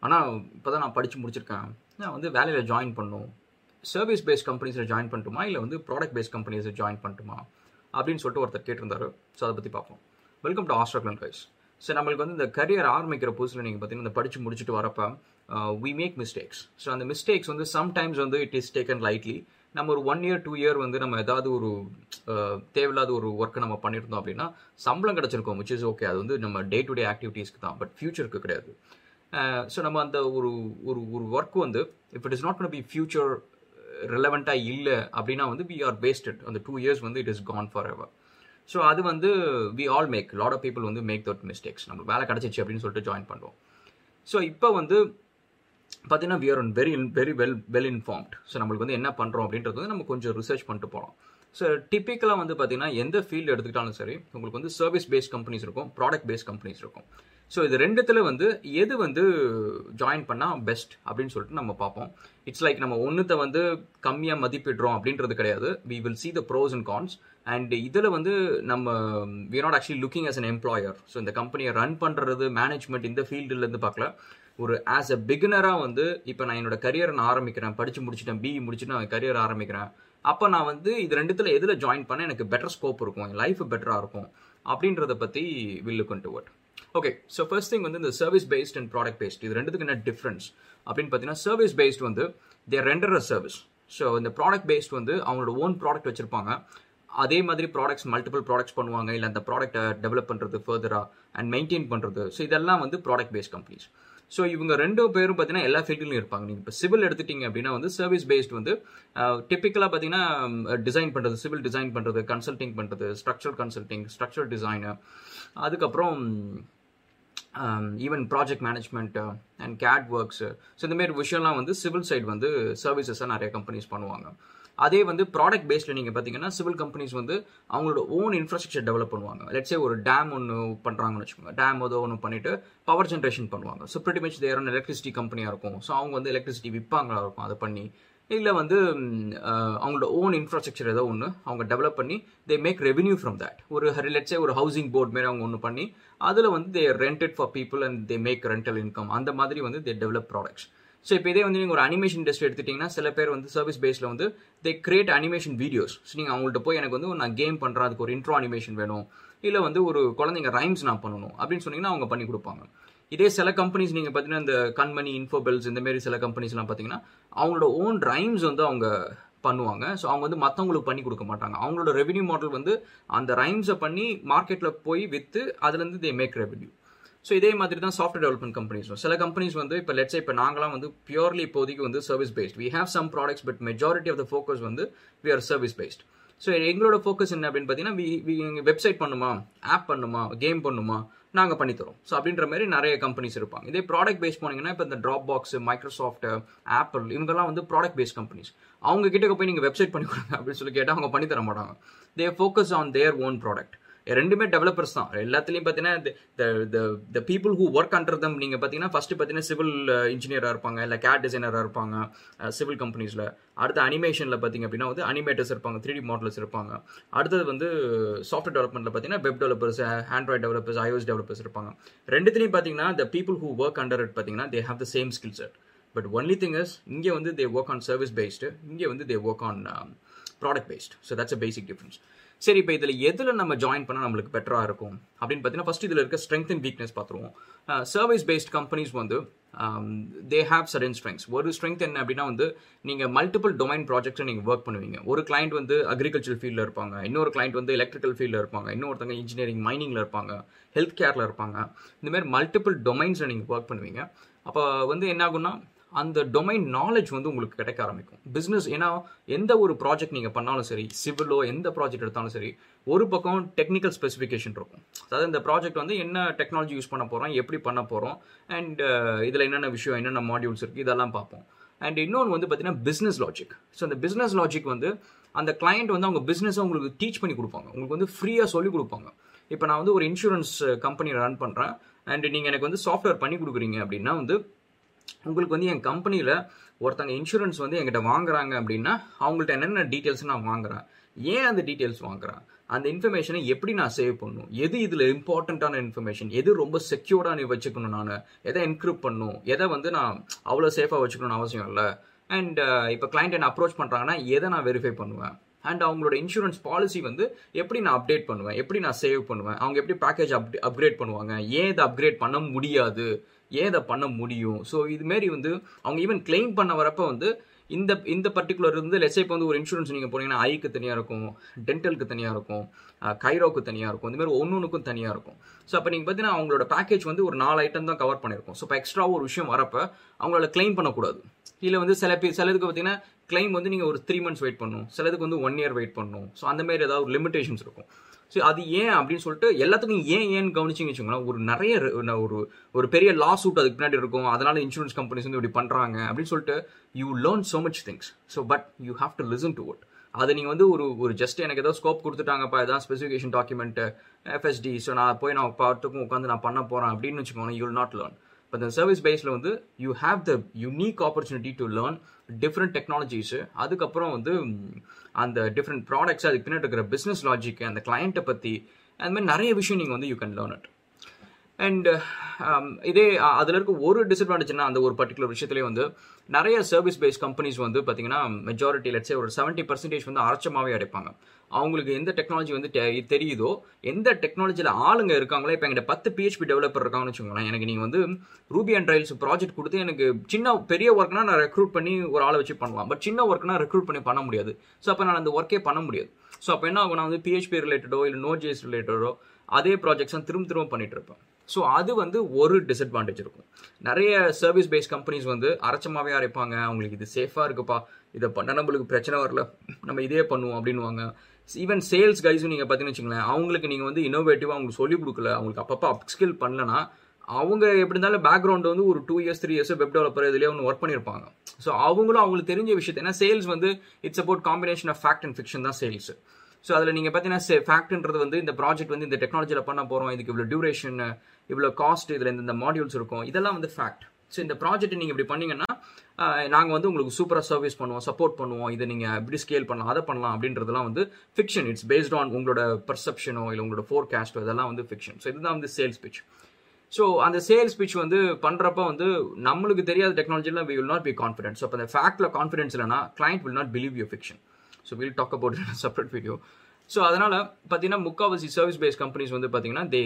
ஆனால் இப்போ தான் நான் படித்து முடிச்சிருக்கேன் நான் வந்து வேலையில் ஜாயின் பண்ணும் சர்வீஸ் பேஸ்ட் கம்பெனிஸில் ஜாயின் பண்ணட்டுமா இல்லை வந்து ப்ராடக்ட் பேஸ்ட் கம்பெனிஸில் ஜாயின் பண்ணட்டுமா அப்படின்னு சொல்லிட்டு ஒருத்தர் கேட்டிருந்தாரு ஸோ அதை பற்றி பார்ப்போம் வெல்கம் டு ஆஸ்ட்ராக்லன் கைஸ் ஸோ நம்மளுக்கு வந்து இந்த கரியர் ஆரம்பிக்கிற புதுசில் நீங்கள் பார்த்தீங்கன்னா இந்த படித்து முடிச்சுட்டு வரப்போ வி மேக் மிஸ்டேக்ஸ் ஸோ அந்த மிஸ்டேக்ஸ் வந்து சம்டைம்ஸ் வந்து இட் இஸ் டேக்கன் லைட்லி நம்ம ஒரு ஒன் இயர் டூ இயர் வந்து நம்ம ஏதாவது ஒரு அஹ், தேவையில்லாத ஒரு ஒர்க்கை நம்ம பண்ணியிருந்தோம் அப்படின்னா சம்பளம் கிடச்சிருக்கோம் which இஸ் ஓகே அது வந்து நம்ம டே டு டே ஆக்டிவிட்டீஸ்க்கு தான் பட் ஃபியூச்சருக்கு கிடையாது ஸோ நம்ம அந்த ஒரு ஒரு ஒரு ஒர்க் வந்து if it is not be future ரிலவெண்ட்டாக இல்லை அப்படின்னா வந்து வி ஆர் வேஸ்டட் அந்த டூ இயர்ஸ் வந்து it is gone for ever so அது வந்து we all make lot of people வந்து மேக் தட் மிஸ்டேக்ஸ் நம்மளுக்கு வேலை கிடச்சிச்சு அப்படின்னு சொல்லிட்டு ஜாயின் பண்ணுறோம் ஸோ இப்போ வந்து பார்த்தீங்கன்னா we are one very very well well informed so நம்மளுக்கு வந்து என்ன பண்ணுறோம் அப்படின்றது வந்து நம்ம கொஞ்சம் ரிசர்ச் பண்ணிட்டு போகிறோம் ஸோ டிப்பிக்கலாக வந்து பார்த்தீங்கன்னா எந்த ஃபீல்டு எடுத்துக்கிட்டாலும் சரி உங்களுக்கு வந்து சர்வீஸ் பேஸ்ட் கம்பெனிஸ் இருக்கும் ப்ராடக்ட் பேஸ்ட் கம்பெனிஸ் இருக்கும் ஸோ இது ரெண்டுத்துல வந்து எது வந்து ஜாயின் பண்ணால் பெஸ்ட் அப்படின்னு சொல்லிட்டு நம்ம பார்ப்போம் இட்ஸ் லைக் நம்ம ஒன்றுத்த வந்து கம்மியாக மதிப்பிடுறோம் அப்படின்றது கிடையாது we will see the pros and cons and இதில் வந்து நம்ம we not actually looking as an employer so இந்த கம்பெனியை ரன் பண்ணுறது மேனேஜ்மெண்ட் இந்த ஃபீல்டுலேருந்து பார்க்கல ஒரு ஆஸ் அ பிகினராக வந்து இப்போ நான் என்னோட கரியர் நான் ஆரம்பிக்கிறேன் படித்து முடிச்சிட்டேன் பிஇ முடிச்சுட்டு நான் கரியர் ஆரம்பிக்கிறேன் அப்போ நான் வந்து இது ரெண்டுத்தில் எதில் ஜாயின் பண்ண எனக்கு பெட்டர் ஸ்கோப் இருக்கும் என் லைஃப் பெட்டராக இருக்கும் அப்படின்றத பற்றி will look to what okay so first thing வந்து இந்த service based and product based இது ரெண்டுத்துக்கு என்ன டிஃப்ரென்ஸ் அப்படின்னு பார்த்தீங்கன்னா சர்வீஸ் பேஸ்ட் வந்து they render a service so இந்த ப்ராடக்ட் பேஸ்ட் வந்து அவங்களோட ஓன் ப்ராடக்ட் வச்சிருப்பாங்க அதே மாதிரி ப்ராடக்ட்ஸ் மல்டிபிள் ப்ராடக்ட்ஸ் பண்ணுவாங்க இல்லை அந்த ப்ராடக்ட்டை டெவலப் பண்ணுறது ஃபர்தராக அண்ட் மெயின்டைன் பண்ணுறது ஸோ இதெல்லாம் வந்து ப்ராடக்ட் பேஸ்ட் கம்பெனிஸ் ஸோ இவங்க ரெண்டு பேரும் பார்த்தீங்கன்னா எல்லா ஃபீல்ட்லையும் இருப்பாங்க நீங்கள் இப்போ சிவில் எடுத்துட்டீங்க அப்படின்னா வந்து சர்வீஸ் பேஸ்ட் வந்து டிப்பிக்கலாக பார்த்தீங்கன்னா டிசைன் பண்ணுறது சிவில் டிசைன் பண்ணுறது கன்சல்டிங் பண்ணுறது ஸ்ட்ரக்சரல் கன்சல்டிங் ஸ்ட்ரக்சரல் டிசைனு அதுக்கப்புறம் even project management and CAD works so இந்த மாதிரி விஷயம்லாம் வந்து சிவில் சைடு வந்து சர்வீசஸாக நிறைய கம்பெனிஸ் பண்ணுவாங்க அதே வந்து ப்ராடக்ட் பேஸ்டில் நீங்கள் பார்த்தீங்கன்னா சிவில் கம்பெனிஸ் வந்து அவங்களோட ஓன் இன்ஃப்ராஸ்ட்ரக்சர் டெவலப் பண்ணுவாங்க லெட்ஸே ஒரு டேம் ஒன்று பண்ணுறாங்கன்னு வச்சுக்கோங்க டேம் ஏதோ ஒன்று பண்ணிட்டு பவர் ஜென்ரேஷன் பண்ணுவாங்க so pretty much there electricity கம்பெனியாக இருக்கும் ஸோ அவங்க வந்து எலக்ட்ரிசிட்டி விற்பாங்களா இருக்கும் அதை பண்ணி இல்லை வந்து ம், அஹ், அவங்களோட ஓன் இன்ஃப்ராஸ்ட்ரக்சர் ஏதோ ஒன்று அவங்க டெவலப் பண்ணி they make revenue from that ஒரு லெட்ஸே ஒரு ஹவுசிங் போர்ட் மாரி அவங்க ஒன்று பண்ணி அதில் வந்து they rented for people and they make rental income அந்த மாதிரி வந்து தே டெவலப் ப்ராடக்ட்ஸ் ஸோ இப்போ இதே வந்து நீங்கள் ஒரு அனிமேஷன் இண்டஸ்ட்ரி எடுத்துட்டிங்கன்னா சில பேர் வந்து சர்வீஸ் பேஸில் வந்து they create animation videos so நீங்கள் அவங்கள்ட்ட போய் எனக்கு வந்து நான் கேம் பண்ணுறேன் அதுக்கு ஒரு இன்ட்ரோ அனிமேஷன் வேணும் இல்லை வந்து ஒரு குழந்தைங்க ரைம்ஸ் நான் பண்ணணும் அப்படின்னு சொன்னீங்கன்னா அவங்க பண்ணி கொடுப்பாங்க இதே சில கம்பெனிஸ் நீங்கள் பார்த்தீங்கன்னா இந்த கண்மணி இன்ஃபோபெல்ஸ் இந்த மாதிரி சில கம்பெனிஸ்லாம் பார்த்தீங்கன்னா அவங்களோட ஓன் ரைம்ஸ் வந்து அவங்க பண்ணுவாங்க ஸோ அவங்க வந்து மற்றவங்களுக்கு பண்ணி கொடுக்க மாட்டாங்க அவங்களோட ரெவென்யூ மாடல் வந்து அந்த ரைம்ஸை பண்ணி மார்க்கெட்டில் போய் விற்று அதுலேருந்து தே மேக் ரெவென்யூ ஸோ இதே மாதிரி தான் சாஃப்ட்வேர் டெவலப்மெண்ட் கம்பெனிஸ் சில கம்பெனிஸ் வந்து இப்போ லெட்ஸே இப்போ நாங்களாம் வந்து பியூர்லி இப்போதைக்கு வந்து service based we have some products but majority of the focus வந்து we are service based so எங்களோட ஃபோக்கஸ் என்ன அப்படின்னு பார்த்தீங்கன்னா வி வெப்சைட் பண்ணுமா ஆப் பண்ணுமா கேம் பண்ணுமா நாங்கள் பண்ணித்தரோம் ஸோ அப்படின்ற மாதிரி நிறைய கம்பெனிஸ் இருப்பாங்க இதே ப்ராடக்ட் பேஸ் போனீங்கன்னா இப்போ இந்த ட்ராப் பாக்ஸ் மைக்ரோசாஃப்ட் ஆப்பிள் இவங்கெல்லாம் வந்து ப்ராடக்ட் பேஸ் கம்பெனிஸ் அவங்க கிட்ட போய் நீங்கள் வெப்சைட் பண்ணி கொடுங்க அப்படின்னு சொல்லி கேட்டால் அவங்க பண்ணி தர மாட்டாங்க they focus on their own product ரெண்டுமே டெவலப்பர்ஸ் தான் எல்லாத்துலேயும் பார்த்தீங்கன்னா the people who work under them நீங்கள் பார்த்தீங்கன்னா ஃபர்ஸ்ட் பார்த்தீங்கன்னா சிவில் இன்ஜினியராக இருப்பாங்க இல்லை கேட் டிசைனராக இருப்பாங்க சிவில் கம்பெனிஸில் அடுத்து அனிமேஷனில் பார்த்தீங்க அப்படின்னா வந்து அனிமேட்டர்ஸ் இருப்பாங்க த்ரீ டி மாடல்ஸ் இருப்பாங்க அடுத்தது வந்து சாஃப்ட்வேர் டெவலப்மெண்ட்டில் பார்த்தீங்கன்னா web developers Android developers iOS developers இருப்பாங்க ரெண்டுத்துலையும் பார்த்தீங்கன்னா the people who work under it பார்த்தீங்கன்னா they have the same skill set but only thing is இங்கே வந்து they work on service based இங்கே வந்து they work on product based so that's a basic difference சரி இப்போ இதில் எதில் நம்ம ஜாயின் பண்ணால் நம்மளுக்கு பெட்டராக இருக்கும் அப்படின்னு பார்த்தீங்கன்னா ஃபர்ஸ்ட் இதில் இருக்க ஸ்ட்ரென்த் அண்ட் வீக்னஸ் பார்த்துருவோம் சர்வீஸ் பேஸ்ட் கம்பெனிஸ் வந்து தே ஹேவ் சடன் ஸ்ட்ரெங்ஸ் ஒரு ஸ்ட்ரென்த் என்ன அப்படின்னா வந்து நீங்கள் மல்டிபிள் டொமைன் ப்ராஜெக்ட்ஸை நீங்கள் ஒர்க் பண்ணுவீங்க ஒரு கிளைண்ட் வந்து அக்ரிகல்ச்சர் ஃபீல்டில் இருப்பாங்க இன்னொரு கிளைண்ட் வந்து எலக்ட்ரிக்கல் ஃபீல்டில் இருப்பாங்க இன்னொருத்தங்க இன்ஜினியரிங் மைனிங்கில் இருப்பாங்க ஹெல்த் கேரில் இருப்பாங்க இந்த மாதிரி மல்டிபிள் டொமைன்ஸில் நீங்கள் ஒர்க் பண்ணுவீங்க அப்போ வந்து என்ன ஆகும்னா அந்த டொமைன் நாலேஜ் வந்து உங்களுக்கு கிடைக்க ஆரம்பிக்கும் பிஸ்னஸ் ஏன்னா எந்த ஒரு ப்ராஜெக்ட் நீங்கள் பண்ணாலும் சரி சிவிலோ எந்த ப்ராஜெக்ட் எடுத்தாலும் சரி ஒரு பக்கம் டெக்னிக்கல் ஸ்பெசிஃபிகேஷன் இருக்கும் அதாவது இந்த ப்ராஜெக்ட் வந்து என்ன டெக்னாலஜி யூஸ் பண்ண போகிறோம் எப்படி பண்ண போகிறோம் அண்ட் இதில் என்னென்ன விஷயம் என்னென்ன மாடியூல்ஸ் இருக்குது இதெல்லாம் பார்ப்போம் அண்ட் இன்னொன்று வந்து பார்த்தீங்கன்னா பிஸ்னஸ் லாஜிக் ஸோ அந்த பிஸ்னஸ் லாஜிக் வந்து அந்த கிளைண்ட் வந்து அவங்க பிஸ்னஸை உங்களுக்கு டீச் பண்ணி கொடுப்பாங்க உங்களுக்கு வந்து ஃப்ரீயாக சொல்லிக் கொடுப்பாங்க இப்போ நான் வந்து ஒரு இன்சூரன்ஸ் கம்பெனி ரன் பண்ணுறேன் அண்ட் நீங்கள் எனக்கு வந்து சாஃப்ட்வேர் பண்ணி கொடுக்குறீங்க அப்படின்னா வந்து உங்களுக்கு வந்து என் கம்பெனியில் ஒருத்தங்க இன்சூரன்ஸ் வந்து என்கிட்ட வாங்குறாங்க அப்படின்னா அவங்கள்ட்ட என்னென்ன டீட்டெயில்ஸ் நான் வாங்குறேன் ஏன் அந்த டீட்டெயில்ஸ் வாங்குறேன் அந்த இன்ஃபர்மேஷனை எப்படி நான் சேவ் பண்ணணும் எது இதில் இம்பார்ட்டண்ட்டான இன்ஃபர்மேஷன் எது ரொம்ப செக்யூர்டாக நீ வச்சுக்கணும் நான் எதை என்க்ரிப்ட் பண்ணணும் எதை வந்து நான் அவ்வளோ சேஃபாக வச்சுக்கணும்னு அவசியம் இல்லை அண்ட் இப்போ கிளைண்ட் என்ன அப்ரோச் பண்ணுறாங்கன்னா எதை நான் வெரிஃபை பண்ணுவேன் அண்ட் அவங்களோட இன்சூரன்ஸ் பாலிசி வந்து எப்படி நான் அப்டேட் பண்ணுவேன் எப்படி நான் சேவ் பண்ணுவேன் அவங்க எப்படி பேக்கேஜ் அப் அப்கிரேட் பண்ணுவாங்க ஏன் இதை அப்கிரேட் பண்ண முடியாது ஏன் இதை பண்ண முடியும் ஸோ இதுமாரி வந்து அவங்க ஈவன் கிளைம் பண்ண வரப்போ வந்து இந்த இந்த பர்டிகுலர் இருந்து லெட்ஸே இப்போ வந்து ஒரு இன்சூரன்ஸ் நீங்கள் போனீங்கன்னா ஐக்கு தனியாக இருக்கும் டென்டலுக்கு தனியாக இருக்கும் கைரோக்கு தனியாக இருக்கும் இந்த மாதிரி ஒன்று ஒன்றுக்கும் தனியாக இருக்கும் ஸோ அப்போ நீங்கள் பார்த்தீங்கன்னா அவங்களோட பேக்கேஜ் வந்து ஒரு நாலு ஐட்டம் தான் கவர் பண்ணியிருக்கும் ஸோ இப்போ எக்ஸ்ட்ரா ஒரு விஷயம் வரப்போ அவங்களால கிளைம் பண்ணக்கூடாது இல்லை வந்து சில பேர் சிலதுக்கு பார்த்தீங்கன்னா கிளைம் வந்து நீங்கள் ஒரு த்ரீ மந்த்ஸ் வெயிட் பண்ணணும் சிலதுக்கு வந்து ஒன் இயர் வெயிட் பண்ணணும் ஸோ அந்த மாதிரி ஏதாவது ஒரு லிமிடேஷன்ஸ் இருக்கும் ஸோ அது ஏன் அப்படின்னு சொல்லிட்டு எல்லாத்துக்கும் ஏன் ஏன் கவனிச்சிங்க வச்சுக்கோங்களேன் ஒரு நிறைய ஒரு ஒரு பெரிய லா சூட் அதுக்கு பின்னாடி இருக்கும் அதனால இன்சூரன்ஸ் கம்பெனிஸ் வந்து இப்படி பண்ணுறாங்க அப்படின்னு சொல்லிட்டு you learn so much things so but you have to listen to it அதை நீங்கள் வந்து ஒரு ஒரு ஜஸ்ட் எனக்கு ஏதோ ஸ்கோப் கொடுத்துட்டாங்கப்பா ஏதாவது ஸ்பெசிஃபிகேஷன் டாக்குமெண்ட் எஃப்எஸ்டி ஸோ நான் போய் நான் பாட்டுக்கும் உட்காந்து நான் பண்ண போகிறேன் அப்படின்னு வச்சுக்கோங்க you will not learn but இந்த சர்வீஸ் பேஸில் வந்து you have the unique opportunity to learn different technologies அதுக்கப்புறம் வந்து அந்த டிஃப்ரெண்ட் ப்ராடக்ட்ஸ் அதுக்கு பின்னாடி இருக்கிற பிஸ்னஸ் லாஜிக் அந்த கிளைண்ட்டை பற்றி அந்த மாதிரி நிறைய விஷயம் நீங்கள் வந்து you can learn it and இதே அதில் இருக்க ஒரு டிஸ்அட்வான்டேஜ்னா அந்த ஒரு பர்டிகுலர் விஷயத்துலேயே வந்து நிறைய சர்வீஸ் பேஸ்ட் கம்பெனிஸ் வந்து பார்த்தீங்கன்னா மெஜாரிட்டி லட்சே ஒரு செவன்ட்டி பர்சன்டேஜ் வந்து அரைச்சமாகவே அடைப்பாங்க அவங்களுக்கு எந்த டெக்னாலஜி வந்து தெரியுதோ எந்த டெக்னாலஜியில் ஆளுங்க இருக்காங்களோ இப்போ எங்கிட்ட பத்து பிஹெச்பி டெவலப்பர் இருக்காங்கன்னு வச்சுக்கோங்களேன் எனக்கு நீங்கள் வந்து ரூபி அண்ட் ட்ரைல்ஸ் ப்ராஜெக்ட் கொடுத்து எனக்கு சின்ன பெரிய ஒர்க்னா நான் ரெக்ரூட் பண்ணி ஒரு ஆளை வச்சு பண்ணலாம் பட் சின்ன ஒர்க்னா ரெக்ரூட் பண்ணி பண்ண முடியாது ஸோ அப்போ நான் அந்த ஒர்க்கே பண்ண முடியாது ஸோ அப்போ என்ன ஆகும் நான் வந்து பிஹெச்பி ரிலேட்டடோ இல்லை நோ ஜேஸ் ரிலேட்டடோ அதே ப்ராஜெக்ட்ஸ் திரும்ப திரும்ப பண்ணிட்டு இருப்பேன் ஸோ அது வந்து ஒரு டிஸ்அட்வான்டேஜ் இருக்கும் நிறைய சர்வீஸ் பேஸ்ட் கம்பெனிஸ் வந்து அரைச்சமாகவே அரைப்பாங்க அவங்களுக்கு இது சேஃபாக இருக்குப்பா இதை பண்ண நம்மளுக்கு பிரச்சனை வரல நம்ம இதே பண்ணுவோம் அப்படின்வாங்க ஈவன் சேல்ஸ் கைஸும் நீங்கள் பார்த்தீங்கன்னு வச்சுங்களேன் அவங்களுக்கு நீங்கள் வந்து இன்னோவேட்டிவாக அவங்களுக்கு சொல்லிக் கொடுக்கல அவங்களுக்கு அப்பப்போ அப்ஸ்கில் பண்ணலன்னா அவங்க எப்படி இருந்தாலும் பேக்ரவுண்ட் வந்து ஒரு two years three years web developer இதுலேயே ஒன்று ஒர்க் பண்ணியிருப்பாங்க ஸோ அவங்களும் அவங்களுக்கு தெரிஞ்ச விஷயத்தை ஏன்னா சேல்ஸ் வந்து it's about combination of fact and fiction தான் சேல்ஸ் ஸோ அதில் நீங்கள் பார்த்தீங்கன்னா ஃபேக்ட்ன்றது வந்து இந்த ப்ராஜெக்ட் வந்து இந்த டெக்னாலஜியில் பண்ண போகிறோம் இதுக்கு இவ்வளோ டியூரேஷன் இவ்வளோ காஸ்ட் இதில் இந்த மாடியூல்ஸ் இருக்கும் இதெல்லாம் வந்து ஃபேக்ட் ஸோ இந்த ப்ராஜெக்ட் நீங்கள் இப்படி பண்ணீங்கன்னா நாங்கள் வந்து உங்களுக்கு சூப்பராக சர்வீஸ் பண்ணுவோம் சப்போர்ட் பண்ணுவோம் இதை நீங்கள் எப்படி ஸ்கேல் பண்ணலாம் அதை பண்ணலாம் அப்படின்றதுலாம் வந்து ஃபிக்ஷன் இட்ஸ் பேஸ்ட் ஆன் உங்களோட பர்செப்ஷனோ இல்லை உங்களோட ஃபோர்காஸ்ட்டோ இதெல்லாம் வந்து ஃபிக்ஷன் ஸோ இதுதான் வந்து சேல்ஸ் பிச் ஸோ அந்த சேல்ஸ் பிச் வந்து பண்ணுறப்ப வந்து நம்மளுக்கு தெரியாத டெக்னாலஜியில் we will not be confident so அப்போ அந்த ஃபேக்டில் கான்ஃபிடன்ஸ் இல்லைனா client will not believe you fiction so will talk about separate video so அதனால் பார்த்தீங்கன்னா முக்காவாசி சர்வீஸ் பேஸ்ட் கம்பெனிஸ் வந்து பார்த்தீங்கன்னா they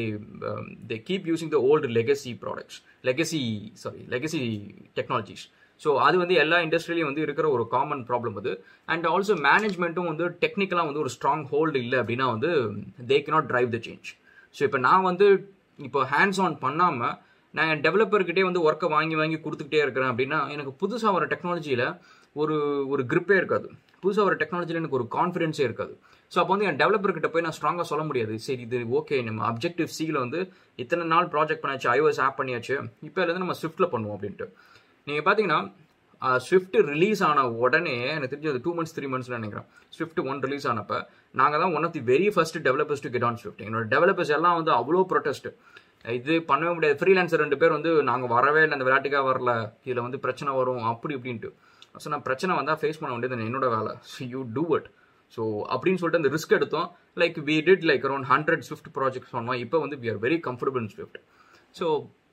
they keep using the old legacy products legacy sorry legacy technologies so அது வந்து எல்லா இண்டஸ்ட்ரியிலையும் வந்து இருக்கிற ஒரு காமன் ப்ராப்ளம் அது அண்ட் ஆல்சோ மேனேஜ்மெண்ட்டும் வந்து டெக்னிக்கலாக வந்து ஒரு ஸ்ட்ராங் ஹோல்டு இல்லை அப்படின்னா வந்து they cannot drive the change so இப்போ நான் வந்து இப்போ ஹேண்ட்ஸ் ஆன் பண்ணாமல் நான் என் டெவலப்பர்கிட்டே வந்து ஒர்க்கை வாங்கி வாங்கி கொடுத்துக்கிட்டே இருக்கிறேன் அப்படின்னா எனக்கு புதுசாக வர டெக்னாலஜியில் ஒரு ஒரு கிரிப்பே இருக்காது புதுசாக வர டெக்னாலஜியில் எனக்கு ஒரு கான்ஃபிடென்ஸே இருக்காது ஸோ அப்போ வந்து என் டெவலப்பர் கிட்ட போய் நான் ஸ்ட்ராங்காக சொல்ல முடியாது சரி இது ஓகே நம்ம அப்ஜெக்டிவ் சியில் வந்து இத்தனை நாள் ப்ராஜெக்ட் பண்ணியாச்சு ஐஓஎஸ் ஆப் பண்ணியாச்சு இப்போ இருந்து நம்ம ஸ்விஃப்ட்டில் பண்ணுவோம் அப்படின்ட்டு நீங்கள் பார்த்தீங்கன்னா ஸ்விஃப்ட் ரிலீஸ் ஆன உடனே எனக்கு தெரிஞ்சு அது டூ மந்த்ஸ் த்ரீ மந்த்ஸ்ல நினைக்கிறேன் ஸ்விஃப்ட் ஒன் ரிலீஸ் ஆனப்போ நாங்கள் தான் one of the very first developers to get on Swift என்னோட டெவலப்பர்ஸ் எல்லாம் வந்து அவ்வளோ ப்ரொடெஸ்ட் இது பண்ணவே முடியாது ஃப்ரீலான்சர் ரெண்டு பேர் வந்து நாங்கள் வரவே இல்லை அந்த விளையாட்டுக்காக வரல இதில் வந்து பிரச்சனை வரும் அப்படி இப்படின்ட்டு ஸோ நான் பிரச்சனை வந்தால் ஃபேஸ் பண்ண வேண்டியது என்னோட வேலை so you do it so அப்படின்னு சொல்லிட்டு அந்த ரிஸ்க் எடுத்தோம் like we did like around hundred Swift projects பண்ணோம் இப்போ வந்து we are very comfortable in Swift so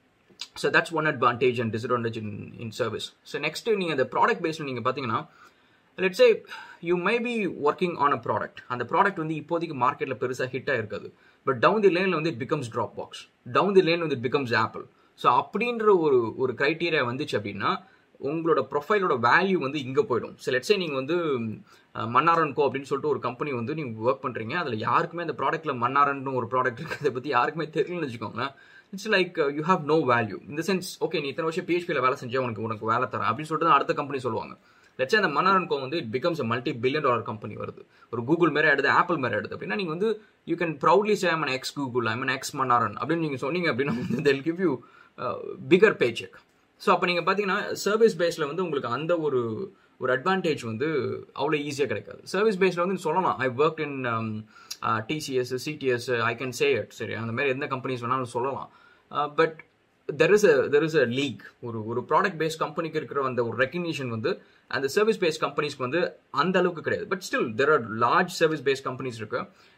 so that's one advantage and disadvantage in in service so next நீங்கள் அந்த product பேஸில் நீங்கள் பார்த்தீங்கன்னா let's say you may be working on a product அந்த product வந்து இப்போதைக்கு மார்க்கெட்டில் பெருசாக ஹிட்டாக இருக்காது பட் டவுன் தி லேனில் வந்து it becomes Dropbox down the lane வந்து இட் பிகம்ஸ் ஆப்பிள் ஸோ அப்படின்ற ஒரு ஒரு க்ரைட்டீரியா வந்துச்சு அப்படின்னா உங்களோட ப்ரொஃபைலோட வேல்யூ வந்து இங்கே போயிடும் ஸோ லெட்ஸே நீங்கள் வந்து மன்னாரன் கோ அப்படின்னு சொல்லிட்டு ஒரு கம்பெனி வந்து நீங்கள் ஒர்க் பண்ணுறீங்க அதில் யாருக்குமே அந்த ப்ராடக்ட்டில் மன்னாரன் ஒரு ப்ராடக்ட் இருக்கிறத பற்றி யாருக்குமே தெரியலன்னு வச்சுக்கோங்களேன் it's like you have no value இந்த சென்ஸ் ஓகே நீ இத்தனை வருஷம் பிஹெச்பியில் வேலை செஞ்சா உனக்கு உனக்கு வேலை தரேன் அப்படின்னு சொல்லிட்டு தான் அடுத்த கம்பெனி சொல்லுவாங்க லட்சம் அந்த மன்னாரன் கோ வந்து it becomes a multi billion dollar company வருது ஒரு கூகுள் மேலே எடுத்து ஆப்பிள் மேலே எடுத்து அப்படின்னா நீங்கள் வந்து you can proudly say I'm ex Google I'm ex Mannaran அப்படின்னு நீங்கள் சொன்னீங்க அப்படின்னா வந்து they'll give you bigger paycheck so அப்போ நீங்கள் பார்த்தீங்கன்னா சர்வீஸ் பேஸில் வந்து உங்களுக்கு அந்த ஒரு ஒரு அட்வான்டேஜ் வந்து அவ்வளோ ஈஸியாக கிடைக்காது சர்வீஸ் பேஸில் வந்து சொல்லலாம் I work in TCS CTS I can say it சரி அந்த மாதிரி எந்த கம்பெனிஸ் வேணாலும் சொல்லலாம் but there is a there is a league ஒரு ஒரு ப்ராடக்ட் பேஸ்ட் கம்பெனிக்கு இருக்கிற அந்த ஒரு ரெக்கக்னிஷன் வந்து அந்த சர்வீஸ் பேஸ்ட் கம்பெனிஸ்க்கு வந்து அந்த அளவுக்கு கிடையாது but still there are large service based companies இருக்கு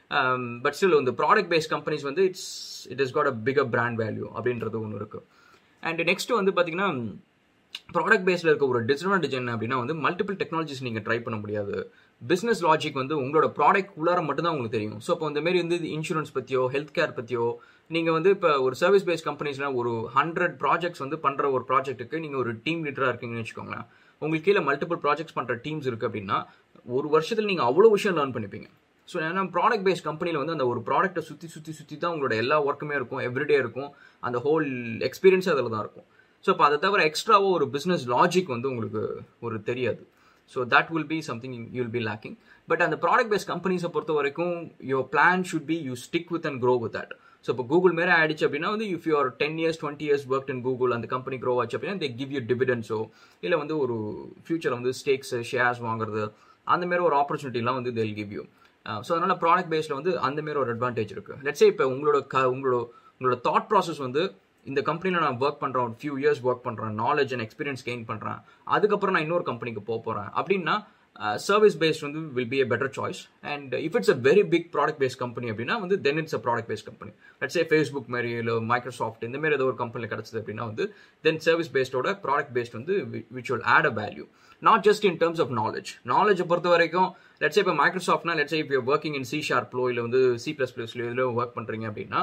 பட் ஸ்டில் இந்த ப்ராடக்ட் பேஸ்ட் கம்பெனிஸ் வந்து it's it is got a bigger brand value அப்படின்றது ஒன்று இருக்குது அண்ட் நெக்ஸ்ட் வந்து பார்த்தீங்கன்னா ப்ராடக்ட் பேஸில் இருக்க ஒரு டிஸ்அட்வான்டேஜ் என்ன அப்படின்னா வந்து மல்டிபிள் டெக்னாலஜிஸ் நீங்கள் ட்ரை பண்ண முடியாது பிஸ்னஸ் லாஜிக் வந்து உங்களோட ப்ராடக்ட் உள்ளார மட்டும்தான் உங்களுக்கு தெரியும் ஸோ இப்போ இந்த மாதிரி வந்து இன்சூரன்ஸ் பற்றியோ ஹெல்த் கேர் பற்றியோ நீங்கள் வந்து இப்போ ஒரு சர்வீஸ் பேஸ்ட் கம்பெனிஸ்லாம் ஒரு ஹண்ட்ரட் ப்ராஜெக்ட்ஸ் வந்து பண்ணுற ஒரு ப்ராஜெக்ட்டுக்கு நீங்கள் ஒரு டீம் லீடராக இருக்கீங்கன்னு வச்சுக்கோங்களேன் உங்களுக்கு கீழே மல்டிபிள் ப்ராஜெக்ட்ஸ் பண்ணுற டீம்ஸ் இருக்குது அப்படின்னா ஒரு வருஷத்தில் நீங்கள் அவ்வளோ விஷயம் லேர்ன் பண்ணிப்பீங்க ஸோ ஏன்னா ப்ராடக்ட் பேஸ்ட் கம்பெனியில் வந்து அந்த ஒரு ப்ராடக்ட்டை சுற்றி சுற்றி சுற்றி தான் உங்களோட எல்லா ஒர்க்குமே இருக்கும் எவ்ரிடே இருக்கும் அந்த ஹோல் எக்ஸ்பீரியன்ஸே அதில் தான் இருக்கும் ஸோ இப்போ அதை தவிர எக்ஸ்ட்ராவோ ஒரு பிஸ்னஸ் லாஜிக் வந்து உங்களுக்கு ஒரு தெரியாது so that will be something you will be lacking but அந்த ப்ராடக்ட் பேஸ்ட் கம்பெனிஸை பொறுத்த வரைக்கும் your plan should be you stick with and grow with that so இப்போ கூகுள் மாரி ஆயிடுச்சு அப்படின்னா வந்து if you're ten years twenty years work in Google அந்த கம்பெனி க்ரோ ஆச்சு அப்படின்னா தே கிவ் யூ டிவிடன்ஸோ இல்லை வந்து ஒரு ஃபியூச்சர் வந்து ஸ்டேக்ஸ் ஷேர்ஸ் வாங்குறது அந்த மாதிரி ஒரு ஆப்பர்ச்சுனிட்டிலாம் வந்து தேல் கிவ் யூ ஸோ அதனால ப்ராடக்ட் பேஸில் வந்து அந்த மாதிரி ஒரு அட்வான்டேஜ் இருக்கு லெட்ஸே இப்போ உங்களோட க உங்களோட உங்களோட தாட் ப்ராசஸ் வந்து இந்த கம்பெனியில் நான் ஒர்க் பண்ணுறேன் ஒரு ஃபியூ இயர்ஸ் ஒர்க் பண்ணுறேன் நாலேஜ் அண்ட் எக்ஸ்பீரியன்ஸ் கெயின் பண்ணுறேன் அதுக்கப்புறம் நான் இன்னொரு கம்பெனிக்கு போக போகிறேன் அப்படின்னா சர்வீஸ் பேஸ்ட் வந்து will be a better choice and if it's a very big product based company அப்படின்னா வந்து then it's a product based company let's say Facebook மாதிரி இல்லை மைக்ரோசாஃப்ட் இந்த மாதிரி ஏதோ ஒரு கம்பெனியில் கிடச்சது அப்படின்னா வந்து தென் சர்வீஸ் பேஸ்டோட ப்ராடக்ட் பேஸ்ட் வந்து which will add a value not just in terms of knowledge நாலேஜை பொறுத்த வரைக்கும் லெட்ஸ் இப்போ மைக்ரோசாஃப்ட்னா லெட்ஸ் இப்போ ஒர்க்கிங் இன் சி ஷார்ப்லோ இல்லை வந்து சி ப்ளஸ் ப்ளஸ்லோ இதில் ஒர்க் பண்ணுறீங்க அப்படின்னா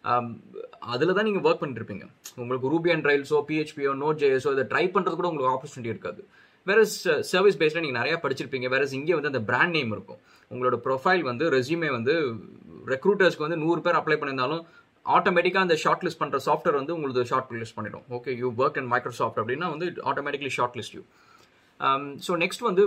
அதில் தான் நீங்கள் ஒர்க் பண்ணிருப்பீங்க உங்களுக்கு ரூபி அண்ட் ரைல்ஸோ பிஹெச்பியோ நோட் ஜேஎஸோ இதை ட்ரை பண்ணுறது கூட உங்களுக்கு ஆப்பர்ச்சுனிட்டி இருக்காது வேற சர்வீஸ் பேஸில் நீங்கள் நிறையா படிச்சிருப்பீங்க வேற இங்கே வந்து அந்த பிராண்ட் நேம் இருக்கும் உங்களோட ப்ரொஃபைல் வந்து ரெஸ்யூமே வந்து ரெக்ரூட்டர்ஸ்க்கு வந்து நூறு பேர் அப்ளை பண்ணியிருந்தாலும் ஆட்டோமேட்டிக்காக அந்த ஷார்ட் லிஸ்ட் பண்ணுற சாஃப்ட்வேர் வந்து உங்களுக்கு ஷார்ட் லிஸ்ட் பண்ணிடும் okay you work in Microsoft அப்படின்னா வந்து automatically shortlist you so next வந்து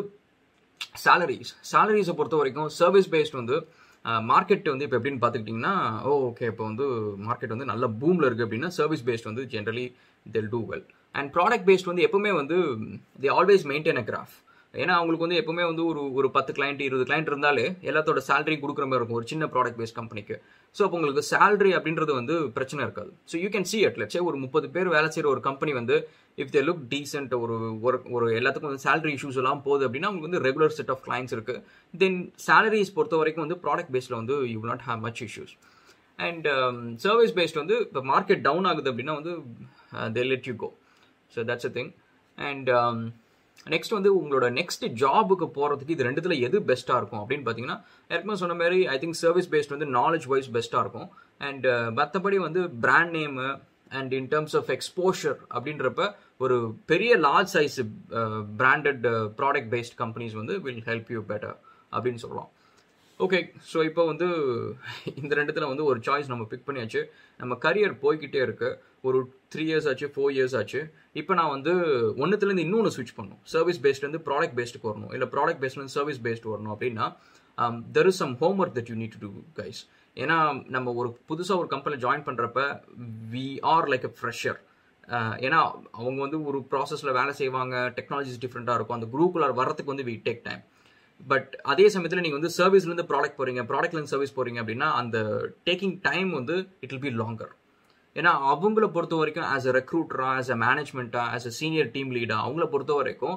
சேலரிஸ் சேலரிஸை பொறுத்த வரைக்கும் சர்வீஸ் பேஸ்ட் வந்து மார்க்கெட் வந்து இப்போ எப்படின்னு பார்த்துக்கிட்டிங்கன்னா ஓ ஓகே இப்போ வந்து மார்க்கெட் வந்து நல்ல பூமில் இருக்குது அப்படின்னா சர்வீஸ் பேஸ்ட் வந்து generally they'll do well and product based வந்து எப்பவுமே வந்து they always maintain a graph ஏன்னா அவங்களுக்கு வந்து எப்பவுமே வந்து ஒரு ஒரு பத்து கிளைண்ட் இருபது கிளைண்ட் இருந்தாலே எல்லாத்தோட சேலரி கொடுக்குற மாதிரி இருக்கும் ஒரு சின்ன ப்ராடக்ட் பேஸ்ட் கம்பெனிக்கு ஸோ அப்போ உங்களுக்கு சேலரி அப்படின்றது வந்து பிரச்சனை இருக்காது so you can see at let's say ஒரு முப்பது பேர் வேலை செய்கிற ஒரு கம்பெனி வந்து இஃப் தே லுக் டீசென்ட் ஒரு ஒரு எல்லாத்துக்கும் வந்து சேலரி இஷ்யூஸ் எல்லாம் போகுது அப்படின்னா உங்களுக்கு வந்து ரெகுலர் செட் ஆஃப் கிளைண்ட்ஸ் இருக்கு தென் சேலரிஸ் பொறுத்த வரைக்கும் வந்து ப்ராடக்ட் பேஸில் வந்து you not have much issues and service based வந்து இப்போ மார்க்கெட் டவுன் ஆகுது அப்படின்னா வந்து they let you go so that's a thing and next வந்து உங்களோட நெக்ஸ்ட் ஜாபுக்கு போகிறதுக்கு இது ரெண்டுத்துல எது பெஸ்ட்டாக இருக்கும் அப்படின்னு பார்த்தீங்கன்னா ஏற்கனவே சொன்ன மாதிரி ஐ திங்க் சர்வீஸ் பேஸ்ட் வந்து நாலேஜ் வைஸ் பெஸ்ட்டாக இருக்கும் அண்ட் மற்றபடி வந்து brand name and in terms of exposure அப்படின்றப்ப ஒரு பெரிய large size branded product based companies வந்து வில் ஹெல்ப் யூ பெட்டர் அப்படின்னு சொல்லலாம் ஓகே ஸோ இப்போ வந்து இந்த ரெண்டுத்தில் வந்து ஒரு சாய்ஸ் நம்ம பிக் பண்ணியாச்சு நம்ம கரியர் போய்கிட்டே இருக்கு ஒரு த்ரீ இயர்ஸ் ஆச்சு ஃபோர் இயர்ஸ் ஆச்சு இப்போ நான் வந்து ஒன்றுத்துலேருந்து இன்னொன்று ஸ்விட்ச் பண்ணணும் சர்வீஸ் பேஸ்ட்லேருந்து ப்ராடக்ட் பேஸ்டுக்கு வரணும் இல்லை ப்ராடக்ட் பேஸ்ட்லேருந்து சர்வீஸ் பேஸ்ட் வரணும் அப்படின்னா there is some homework that you need to do guys ஏன்னா நம்ம ஒரு புதுசாக ஒரு கம்பெனியில் ஜாயின் பண்ணுறப்ப we are like a fresher ஏன்னா அவங்க வந்து ஒரு ப்ராசஸில் வேலை செய்வாங்க டெக்னாலஜிஸ் டிஃப்ரெண்ட்டாக இருக்கும் அந்த குரூப்புக்குள்ள வரத்துக்கு வந்து வி டேக் டைம் பட் அதே சமயத்தில் நீங்கள் வந்து சர்வீஸ்லேருந்து ப்ராடக்ட் போகிறீங்க ப்ராடக்ட்லேருந்து சர்வீஸ் போகிறீங்க அப்படின்னா அந்த டேக்கிங் டைம் வந்து இட் வில் பி லாங்கர் ஏன்னா அவங்கள பொறுத்த வரைக்கும் ஆஸ் அ ரெக்ரூட்டரா ஆஸ் அ மேனேஜ்மெண்ட்டா ஆஸ் அ சீனியர் டீம் லீடா அவங்கள பொறுத்த வரைக்கும்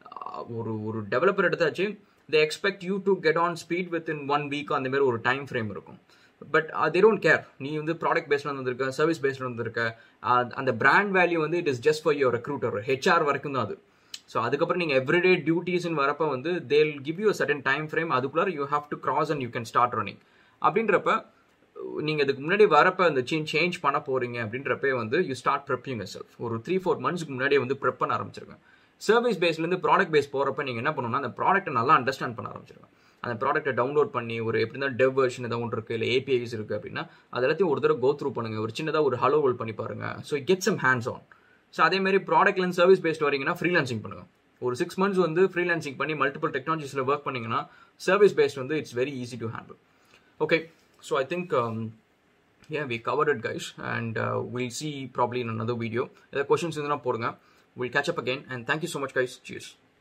ஒரு ஒரு டெவலப்பர் எடுத்தாச்சு they expect you to get on speed within one week அந்த மாதிரி ஒரு டைம் ஃப்ரேம் இருக்கும் பட் தே டோன்ட் கேர் நீ வந்து ப்ராடக்ட் பேஸ்ல வந்திருக்க சர்வீஸ் பேஸ்ல வந்திருக்க அந்த பிராண்ட் வேல்யூ வந்து it is just for your recruiter HR வரைக்கும் தான் அது ஸோ அதுக்கப்புறம் நீங்கள் எவ்ரிடே டியூட்டிஸ்ன்னு வரப்போ வந்து they'll give you certain time frame அதுக்குள்ளார you have to cross and you can start running அப்படின்றப்ப நீங்கள் இதுக்கு முன்னாடி வரப்போ அந்த சேஞ்ச் சேஞ்ச் பண்ண போறீங்க அப்படின்றப்ப வந்து யூ ஸ்டார்ட் ப்ரெப்பிங் செல்ஃப் ஒரு த்ரீ ஃபோர் மந்த்ஸ்க்கு முன்னாடியே வந்து ப்ரெப் பண்ண ஆரம்பிச்சிருக்கேன் சர்வீஸ் பேஸ்லேருந்து ப்ராடக்ட் பேஸ் போகிறப்ப நீங்கள் என்ன பண்ணணும்னா அந்த ப்ராடக்ட்டை நல்லா அண்டர்ஸ்டாண்ட் பண்ண ஆரம்பிச்சிருக்கேன் அந்த ப்ராடக்ட்டை டவுன்லோட் பண்ணி ஒரு எப்படி இருந்தால் டெவ் வெர்ஷன் ஏதாவது ஒன்று இருக்குது இல்லை ஏபிஐஸ் இருக்குது அப்படின்னா அது எல்லாத்தையும் ஒரு தடவை கோ த்ரூ பண்ணுங்க ஒரு சின்னதாக ஒரு ஹலோ வோல் பண்ணி பாருங்க so get some hands on so அதே மாதிரி ப்ராடக்ட்லேருந்து சர்வீஸ் பேஸ்ட் வரீங்கன்னா ஃப்ரீலான்சிங் பண்ணுங்க ஒரு சிக்ஸ் மந்த்ஸ் வந்து ஃப்ரீலான்சிங் பண்ணி மல்டிபிள் டெக்னாலஜிஸில் ஒர்க் பண்ணீங்கன்னா சர்வீஸ் பேஸ்ட் வந்து it's very easy to handle okay so I think yeah we covered it guys and uh, we'll see probably in another video ஏதாவது questions இருந்தால் போடுங்க we'll catch up again and thank you so much guys cheers